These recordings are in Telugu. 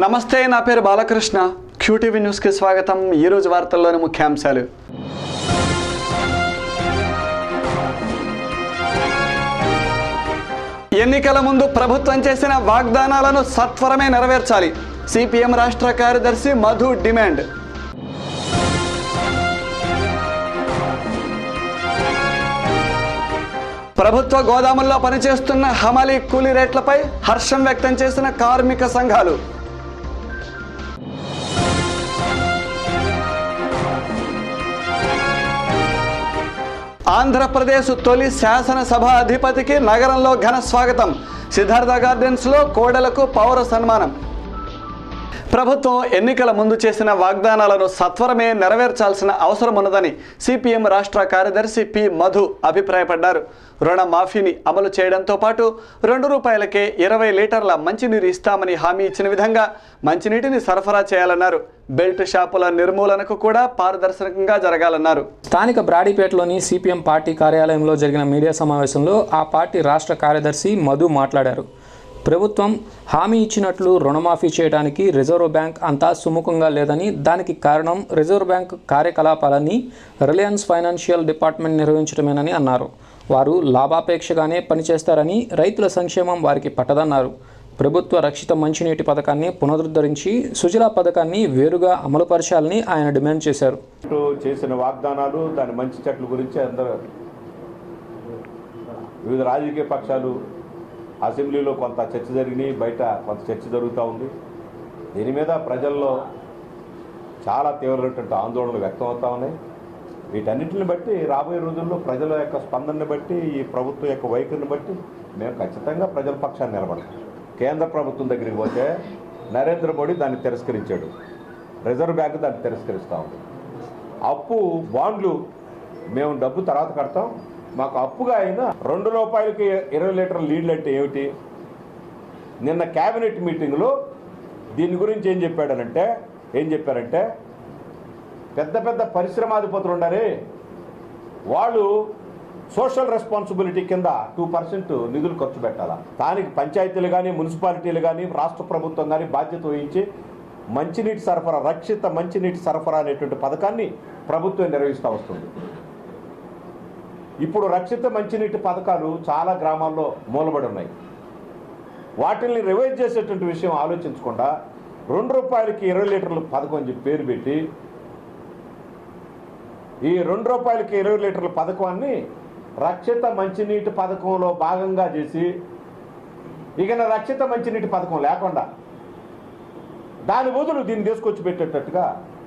నమస్తే నా పేరు బాలకృష్ణ క్యూటీవీ న్యూస్కి స్వాగతం ఈరోజు వార్తల్లోని ముఖ్యాంశాలు ఎన్నికల ముందు ప్రభుత్వం చేసిన వాగ్దానాలను సత్వరమే నెరవేర్చాలి సిపిఎం రాష్ట్ర కార్యదర్శి మధు డిమాండ్ ప్రభుత్వ గోదాముల్లో పనిచేస్తున్న హమాలీ కూలీ రేట్లపై హర్షం వ్యక్తం చేసిన కార్మిక సంఘాలు ఆంధ్రప్రదేశ్ తొలి శాసనసభ అధిపతికి నగరంలో ఘన స్వాగతం సిద్ధార్థ గార్డెన్స్లో కోడలకు పౌర సన్మానం ప్రభుత్వం ఎన్నికల ముందు చేసిన వాగ్దానాలను సత్వరమే నెరవేర్చాల్సిన అవసరం ఉన్నదని సిపిఎం రాష్ట్ర కార్యదర్శి పి మధు అభిప్రాయపడ్డారు రుణ మాఫీని అమలు చేయడంతో పాటు రెండు రూపాయలకే ఇరవై లీటర్ల మంచినీరు ఇస్తామని హామీ ఇచ్చిన విధంగా మంచినీటిని సరఫరా చేయాలన్నారు బెల్ట్ షాపుల నిర్మూలనకు కూడా పారదర్శకంగా జరగాలన్నారు స్థానిక బ్రాడీపేటలోని సిపిఎం పార్టీ కార్యాలయంలో జరిగిన మీడియా సమావేశంలో ఆ పార్టీ రాష్ట్ర కార్యదర్శి మధు మాట్లాడారు ప్రభుత్వం హామీ ఇచ్చినట్లు రుణమాఫీ చేయడానికి రిజర్వ్ బ్యాంక్ అంతా సుముఖంగా లేదని దానికి కారణం రిజర్వ్ బ్యాంక్ కార్యకలాపాలని రిలయన్స్ ఫైనాన్షియల్ డిపార్ట్మెంట్ నిర్వహించడమేనని అన్నారు వారు లాభాపేక్షగానే పనిచేస్తారని రైతుల సంక్షేమం వారికి పట్టదన్నారు ప్రభుత్వ రక్షిత మంచినీటి పథకాన్ని పునరుద్ధరించి సుజలా పథకాన్ని వేరుగా అమలుపరచాలని ఆయన డిమాండ్ చేశారు అంటూ చేసిన వాగ్దానాలు దాని మంచి చెట్ల గురించి అందరూ వివిధ రాజకీయ పక్షాలు అసెంబ్లీలో కొంత చర్చ జరిగినాయి బయట కొంత చర్చ జరుగుతూ ఉంది దీని మీద ప్రజల్లో చాలా తీవ్రమైనటువంటి ఆందోళనలు వ్యక్తం అవుతా ఉన్నాయి వీటన్నిటిని బట్టి రాబోయే రోజుల్లో ప్రజల యొక్క స్పందనని బట్టి ఈ ప్రభుత్వం యొక్క వైఖరిని బట్టి మేము ఖచ్చితంగా ప్రజల పక్షాన్ని నిలబడతాం కేంద్ర ప్రభుత్వం దగ్గరికి పోతే నరేంద్ర మోడీ దాన్ని తిరస్కరించాడు రిజర్వ్ బ్యాంక్ దాన్ని తిరస్కరిస్తూ ఉంది అప్పు బాండ్లు మేము డబ్బు తర్వాత కడతాం మాకు అప్పుగా అయినా రెండు రూపాయలకి ఇరవై లీటర్ల లీడ్లు అంటే ఏమిటి నిన్న క్యాబినెట్ మీటింగ్లో దీని గురించి ఏం చెప్పాడనంటే ఏం చెప్పారంటే పెద్ద పెద్ద పరిశ్రమాధిపతులు ఉండారే వాళ్ళు సోషల్ రెస్పాన్సిబిలిటీ కింద టూ పర్సెంట్ నిధులు ఖర్చు పెట్టాలా స్థానిక పంచాయతీలు కానీ మున్సిపాలిటీలు కానీ రాష్ట్ర ప్రభుత్వం కానీ బాధ్యత వహించి మంచినీటి సరఫరా రక్షిత మంచినీటి సరఫరా అనేటువంటి పథకాన్ని ప్రభుత్వం నిర్వహిస్తూ వస్తుంది ఇప్పుడు రక్షిత మంచినీటి పథకాలు చాలా గ్రామాల్లో మూలబడి ఉన్నాయి వాటిని రివైజ్ చేసేటువంటి విషయం ఆలోచించకుండా రెండు రూపాయలకి ఇరవై లీటర్ల పథకం అని చెప్పి పేరు పెట్టి ఈ రెండు రూపాయలకి ఇరవై లీటర్ల పథకాన్ని రక్షిత మంచినీటి పథకంలో భాగంగా చేసి ఇక నా రక్షిత మంచినీటి పథకం లేకుండా దాని బదులు దీన్ని తీసుకొచ్చి పెట్టేటట్టుగా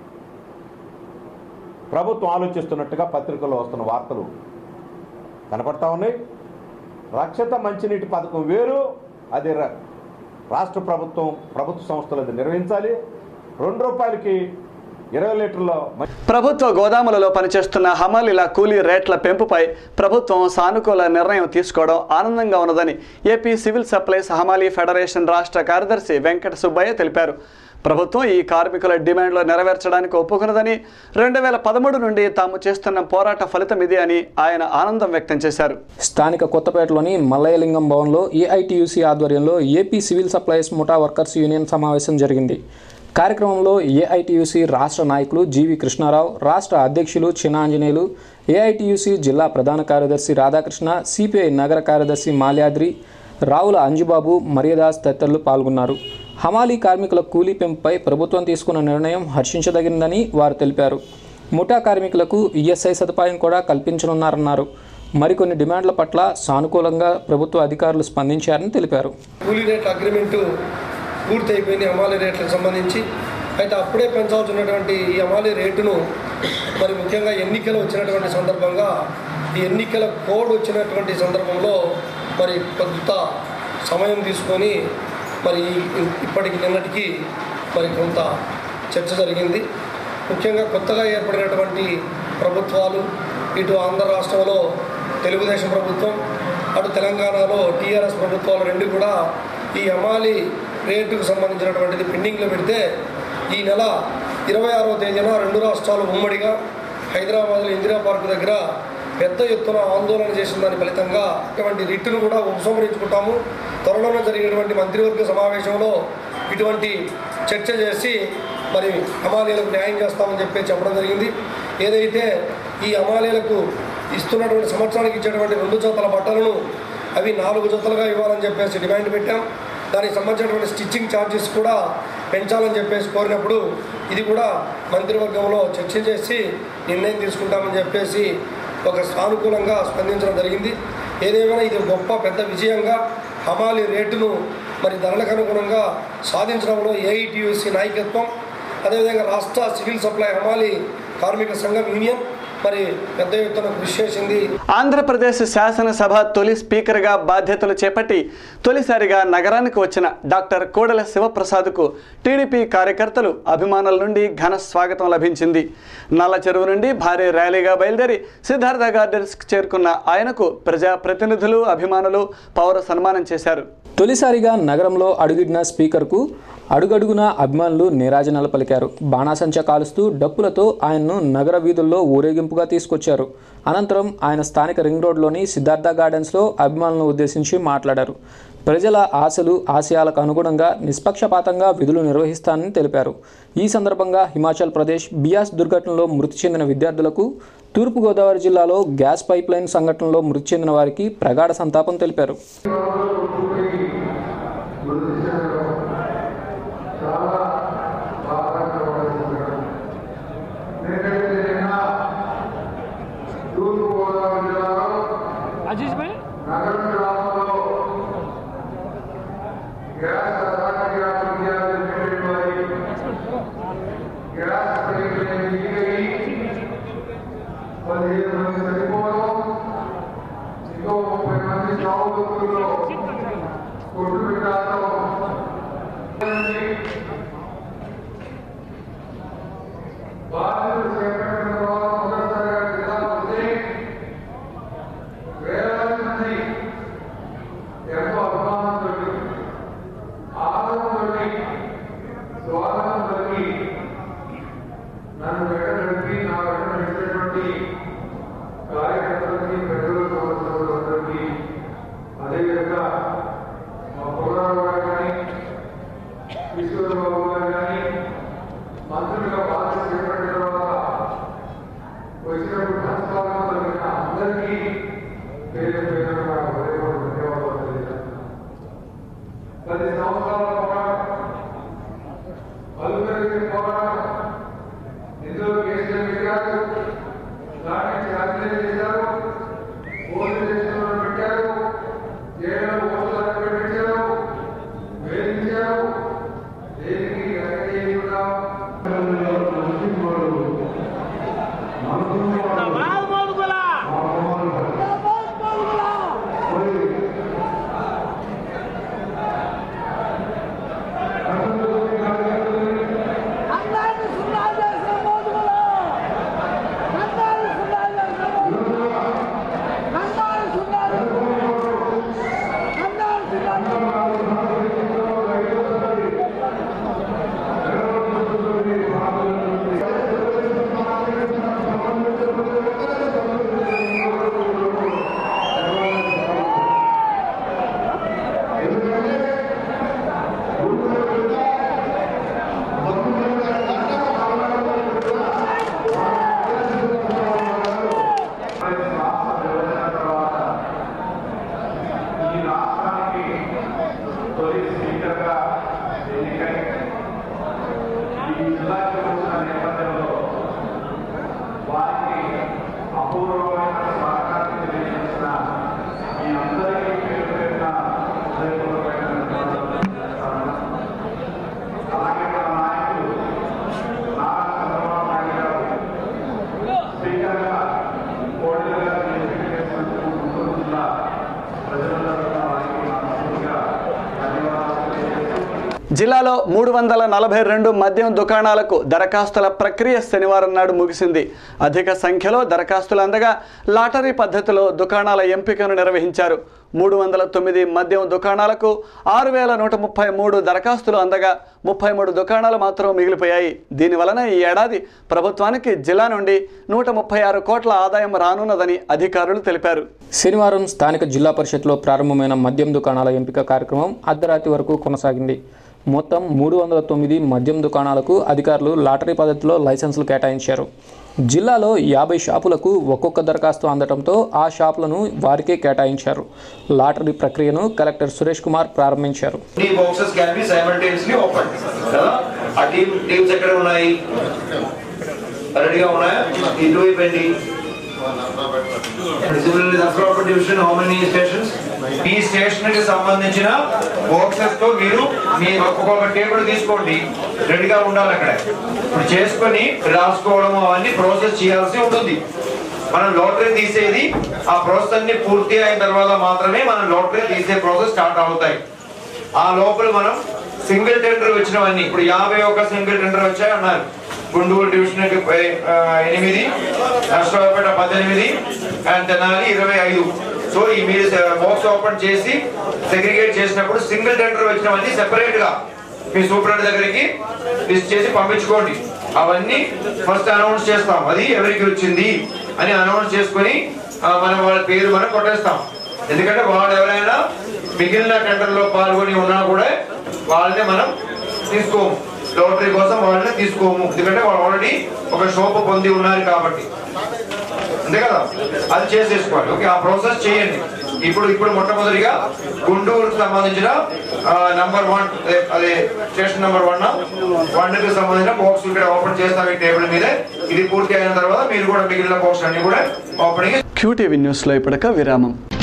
ప్రభుత్వం ఆలోచిస్తున్నట్టుగా పత్రికల్లో వస్తున్న వార్తలు కనపడతా ఉన్నాయి రక్షిత మంచినీటి పథకం వేరు అది ర- రాష్ట్ర ప్రభుత్వం ప్రభుత్వ సంస్థలు అది నిర్వహించాలి రెండు రూపాయలకి ఇరవై లీటర్ల మంచి ప్రభుత్వ గోదాములలో పనిచేస్తున్న హమాలీల కూలీ రేట్ల పెంపుపై ప్రభుత్వం సానుకూల నిర్ణయం తీసుకోవడం ఆనందంగా ఉన్నదని ఏపీ సివిల్ సప్లైస్ హమాలీ ఫెడరేషన్ రాష్ట్ర కార్యదర్శి వెంకట సుబ్బయ్య తెలిపారు ప్రభుత్వం ఈ కార్మికుల డిమాండ్లు నెరవేర్చడానికి ఒప్పుకున్నదని రెండు వేల పదమూడు నుండి తాము చేస్తున్న పోరాట ఫలితం ఇది అని ఆయన ఆనందం వ్యక్తం చేశారు స్థానిక కొత్తపేటలోని మల్లయ్యలింగం భవన్లో ఏఐటియుసి ఆధ్వర్యంలో ఏపీ సివిల్ సప్లైస్ ముఠా వర్కర్స్ యూనియన్ సమావేశం జరిగింది కార్యక్రమంలో ఏఐటియుసి రాష్ట్ర నాయకులు జీవి కృష్ణారావు రాష్ట్ర అధ్యక్షులు చిన్నాంజనేయులు ఏఐటియుసి జిల్లా ప్రధాన కార్యదర్శి రాధాకృష్ణ సిపిఐ నగర కార్యదర్శి మాల్యాద్రి రావుల అంజుబాబు మర్యాదాస్ తదితరులు పాల్గొన్నారు హమాలీ కార్మికుల కూలీ పెంపుపై ప్రభుత్వం తీసుకున్న నిర్ణయం హర్షించదగినదని వారు తెలిపారు ముఠా కార్మికులకు ఈఎస్ఐ సదుపాయం కూడా కల్పించనున్నారన్నారు మరికొన్ని డిమాండ్ల పట్ల సానుకూలంగా ప్రభుత్వ అధికారులు స్పందించారని తెలిపారు కూలీ రేట్ల అగ్రిమెంటు పూర్తి అయిపోయింది హమాలీ రేట్లకు సంబంధించి అయితే అప్పుడే పెంచాల్సినటువంటి ఈ హమాలీ రేటును మరి ముఖ్యంగా ఎన్నికలు వచ్చినటువంటి సందర్భంగా ఈ ఎన్నికల కోడ్ వచ్చినటువంటి సందర్భంలో మరి కొంత సమయం తీసుకొని మరి ఈ- ఇప్పటికి నిన్నటికి మరి కొంత చర్చ జరిగింది ముఖ్యంగా కొత్తగా ఏర్పడినటువంటి ప్రభుత్వాలు ఇటు ఆంధ్ర రాష్ట్రంలో తెలుగుదేశం ప్రభుత్వం అటు తెలంగాణలో టీఆర్ఎస్ ప్రభుత్వాలు రెండు కూడా ఈ హమాలి రేటుకు సంబంధించినటువంటిది పెండింగ్లో పెడితే ఈ నెల ఇరవై ఆరో తేదీన రెండు రాష్ట్రాలు ఉమ్మడిగా హైదరాబాద్లో ఇందిరా పార్క్ దగ్గర పెద్ద ఎత్తున ఆందోళన చేసిన దాని ఫలితంగా ఇటువంటి రిట్టును కూడా ఉపసంహరించుకుంటాము త్వరలోనే జరిగినటువంటి మంత్రివర్గ సమావేశంలో ఇటువంటి చర్చ చేసి మరి హమాలీలకు న్యాయం చేస్తామని చెప్పి చెప్పడం జరిగింది ఏదైతే ఈ హమాలీలకు ఇస్తున్నటువంటి సంవత్సరానికి ఇచ్చేటువంటి రెండు జతల బట్టలను అవి నాలుగు జతలుగా ఇవ్వాలని చెప్పేసి డిమాండ్ పెట్టాం దానికి సంబంధించినటువంటి స్టిచ్చింగ్ ఛార్జెస్ కూడా పెంచాలని చెప్పేసి కోరినప్పుడు ఇది కూడా మంత్రివర్గంలో చర్చ చేసి నిర్ణయం తీసుకుంటామని చెప్పేసి ఒక సానుకూలంగా స్పందించడం జరిగింది ఏదేమైనా ఇది గొప్ప పెద్ద విజయంగా హమాలి రేటును మరి ధరలకు అనుగుణంగా సాధించడంలో ఏఐటియుసి నాయకత్వం అదేవిధంగా రాష్ట్ర సివిల్ సప్లై హమాలి కార్మిక సంఘం యూనియన్ మరి పెద్ద ఎత్తున కృషి చేసింది ఆంధ్రప్రదేశ్ శాసనసభ తొలి స్పీకర్గా బాధ్యతలు చేపట్టి తొలిసారిగా నగరానికి వచ్చిన డాక్టర్ కోడెల శివప్రసాద్కు టీడీపీ కార్యకర్తలు అభిమానుల నుండి ఘన స్వాగతం లభించింది నల్ల చెరువు నుండి భారీ ర్యాలీగా బయలుదేరి సిద్ధార్థ గార్డెన్స్కి చేరుకున్న ఆయనకు ప్రజాప్రతినిధులు అభిమానులు పౌర సన్మానం చేశారు తొలిసారిగా నగరంలో అడుగిడిన స్పీకర్కు అడుగడుగునా అభిమానులు నీరాజనాలు పలికారు బాణాసంచ కాలుస్తూ డప్పులతో ఆయన్ను నగర వీధుల్లో ఊరేగింపుగా తీసుకొచ్చారు అనంతరం ఆయన స్థానిక రింగ్ రోడ్లోని సిద్ధార్థ గార్డెన్స్లో అభిమానులను ఉద్దేశించి మాట్లాడారు ప్రజల ఆశలు ఆశయాలకు అనుగుణంగా నిష్పక్షపాతంగా విధులు నిర్వహిస్తానని తెలిపారు ఈ సందర్భంగా హిమాచల్ ప్రదేశ్ బియాస్ దుర్ఘటనలో మృతి చెందిన విద్యార్థులకు తూర్పుగోదావరి జిల్లాలో గ్యాస్ పైప్ లైన్ సంఘటనలో మృతి చెందిన వారికి ప్రగాఢ సంతాపం తెలిపారు అజీజ్ భాయ్ ఎంతో అభిమానంతో ఆనందంతో స్వాగతంతో నన్ను వెంట నడిపి నా వెంట నడిచినటువంటి కార్యకర్తలకి ప్రజల సమస్యలందరికీ అదేవిధంగా మా పుల్లారావు గారు కానీ ఈశ్వరబాబు గారు కానీ మంత్రులుగా బాధ్యత చేపట్టిన తర్వాత వచ్చినప్పుడు ధనస్వాగతం కలిగిన అందరికీ పేరు పేరు నా హృదయపూర్వక ధన్యవాదాలు తెలియజేస్తున్నాను పది సంవత్సరాల పోరాటం పలువురికి పోరాటం ఇందులో కేసులు పెట్టారు దాన్ని ఛార్జీలు చేశారు పోలీస్ స్టేషన్లో పెట్టారు జైల్లో ఓట్లు పెట్టారు వేధించారు దేనికి ఎక్కడ చేయకుండా అందరినీ సున్నా చేసిన మోదుగులు అందరినీ సున్నా చేసిన మోదుగులు అందరినీ సున్నా చేసిన అందరినీ సున్నా చేసిన ఈ రాష్ట్రానికి తొలి స్పీకర్గా ఎన్నికై ఈ జిల్లాకి వచ్చిన నేపథ్యంలో వారికి అపూర్వమైన సహకారం తెలియజేసిన మీ అందరికీ పేరు పేరున హృదయపూర్వకమైన ధన్యవాదాలు తెలియజేస్తాను. అలాగే మన నాయకులు నారా చంద్రబాబు నాయుడు గారు స్పీకర్గా కోడలుగా ఎంపిక చేసినందుకు గుంటూరు జిల్లా ప్రజలందరూ వారికి మనస్ఫూర్తిగా ధన్యవాదాలు తెలియజేస్తూ జిల్లాలో మూడు వందల నలభై రెండు మద్యం దుకాణాలకు దరఖాస్తుల ప్రక్రియ శనివారం నాడు ముగిసింది అధిక సంఖ్యలో దరఖాస్తులు అందగా లాటరీ పద్ధతిలో దుకాణాల ఎంపికను నిర్వహించారు మూడు వందల తొమ్మిది మద్యం దుకాణాలకు ఆరు వేల నూట ముప్పై మూడు దరఖాస్తులు అందగా ముప్పై మూడు దుకాణాలు మాత్రం మిగిలిపోయాయి దీనివలన ఈ ఏడాది ప్రభుత్వానికి జిల్లా నుండి నూట ముప్పై ఆరు కోట్ల ఆదాయం రానున్నదని అధికారులు తెలిపారు శనివారం స్థానిక జిల్లా పరిషత్లో ప్రారంభమైన మద్యం దుకాణాల ఎంపిక కార్యక్రమం అర్ధరాత్రి వరకు కొనసాగింది మొత్తం మూడు వందల తొమ్మిది మద్యం దుకాణాలకు అధికారులు లాటరీ పద్ధతిలో లైసెన్సులు కేటాయించారు జిల్లాలో యాభై షాపులకు ఒక్కొక్క దరఖాస్తు అందడంతో ఆ షాపులను వారికే కేటాయించారు లాటరీ ప్రక్రియను కలెక్టర్ సురేష్ కుమార్ ప్రారంభించారు ఈ boxes can be simultaneously open కదా ఆ టీమ్ టీమ్స్ ఎక్కడ ఉన్నాయి రెడీగా ఉన్నాయా ఇటువైపు ఏంటి civil Narsaraopet division how many stations ఈ స్టేషన్ కి సంబంధించిన బాక్సెస్ తో మీరు మీ ఒక్కొక్క టేబుల్ తీసుకోండి రెడీగా ఉండాలి అక్కడ ఇప్పుడు చేసుకొని రాసుకోవడం అవన్నీ ప్రాసెస్ చేయాల్సి ఉంటుంది మనం లోటరీ తీసేది ఆ ప్రాసెస్ అన్ని పూర్తి అయిన తర్వాత మాత్రమే మనం లోటరీ తీసే ప్రాసెస్ స్టార్ట్ అవుతాయి ఆ లోపల మనం సింగిల్ టెండర్ వచ్చినవన్నీ ఇప్పుడు యాభై ఒక సింగిల్ టెండర్ వచ్చాయి అన్నారు గుంటూరు డివిజన్ కి పై- ఆ, ఎనిమిది నష్టపేట పద్దెనిమిది అండ్ తెనాలి ఇరవై ఐదు సో ఈ మీరు బాక్స్ ఓపెన్ చేసి సెగ్రిగేట్ చేసినప్పుడు సింగిల్ టెండర్ వచ్చినవన్నీ సెపరేట్ గా మీ సూపరింట్ దగ్గరికి లిస్ట్ చేసి పంపించుకోండి అవన్నీ ఫస్ట్ అనౌన్స్ చేస్తాం అది ఎవరికి వచ్చింది అని అనౌన్స్ చేసుకొని ఆ, మనం వాళ్ళ పేరు మనం కొట్టేస్తాం ఎందుకంటే వాళ్ళు ఎవరైనా మిగిలిన టెండర్ లో పాల్గొని ఉన్నా కూడా వాళ్ళని మనం తీసుకోము లోటరీ కోసం వాళ్ళని తీసుకోము ఎందుకంటే వాళ్ళు ఆల్రెడీ ఒక శోభ పొంది ఉన్నారు కాబట్టి అంతే కదా అది చేసేసుకోవాలి ఓకే ఆ ప్రాసెస్ చేయండి ఇప్పుడు ఇప్పుడు మొట్టమొదటిగా గుంటూరుకు సంబంధించిన నంబర్ వన్ అదే స్టేషన్ నంబర్ వన్ వన్ కి సంబంధించిన బాక్స్ ఇక్కడ ఓపెన్ చేస్తాం ఈ టేబుల్ మీద ఇది పూర్తి అయిన తర్వాత మీరు కూడా మిగిలిన బాక్స్ అన్ని కూడా ఓపెనింగ్ క్యూటీవీ న్యూస్లో ఇప్పటిక విరామం